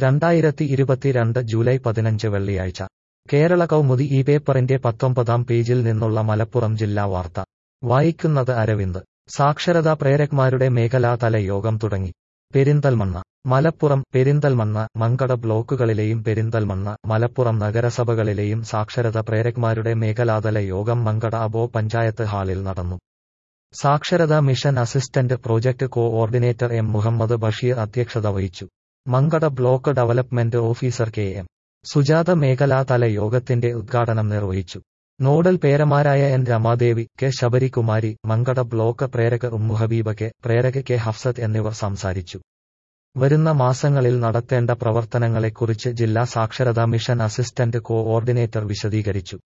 രണ്ടായിരത്തി ഇരുപത്തിരണ്ട് ജൂലൈ പതിനഞ്ച് വെള്ളിയാഴ്ച കേരള കൗമുദി ഈ പേപ്പറിന്റെ പത്തൊമ്പതാം പേജിൽ നിന്നുള്ള മലപ്പുറം ജില്ലാ വാർത്ത വായിക്കുന്നത് അരവിന്ദ് സാക്ഷരതാ പ്രേരക്മാരുടെ മേഖലാതല യോഗം തുടങ്ങി പെരിന്തൽമണ്ണ മലപ്പുറം പെരിന്തൽമണ്ണ മങ്കട ബ്ലോക്കുകളിലെയും പെരിന്തൽമണ്ണ മലപ്പുറം നഗരസഭകളിലെയും സാക്ഷരത പ്രേരക്മാരുടെ മേഖലാതല യോഗം മങ്കട അബോ പഞ്ചായത്ത് ഹാളിൽ നടന്നു സാക്ഷരതാ mission assistant project coordinator M Muhammad Basheer അധ്യക്ഷത വഹിച്ചു Mankada block development officer K M Sujatha മേഖലാതല യോഗത്തിന്റെ ഉദ്ഘാടനം നിർവഹിച്ചു നോഡൽ പേരമാരായ N Ramadevi K Sabarikumari Mankada block പ്രേരക ഉമ്മു ഹബീബ കെ പ്രേരക കെ ഹഫ്സത്ത് എന്നിവർ സംസാരിച്ചു വരുന്ന മാസങ്ങളിൽ നടത്തേണ്ട പ്രവർത്തനങ്ങളെക്കുറിച്ച് ജില്ലാ സാക്ഷരതാ മിഷൻ അസിസ്റ്റന്റ് കോഓർഡിനേറ്റർ വിശദീകരിച്ചു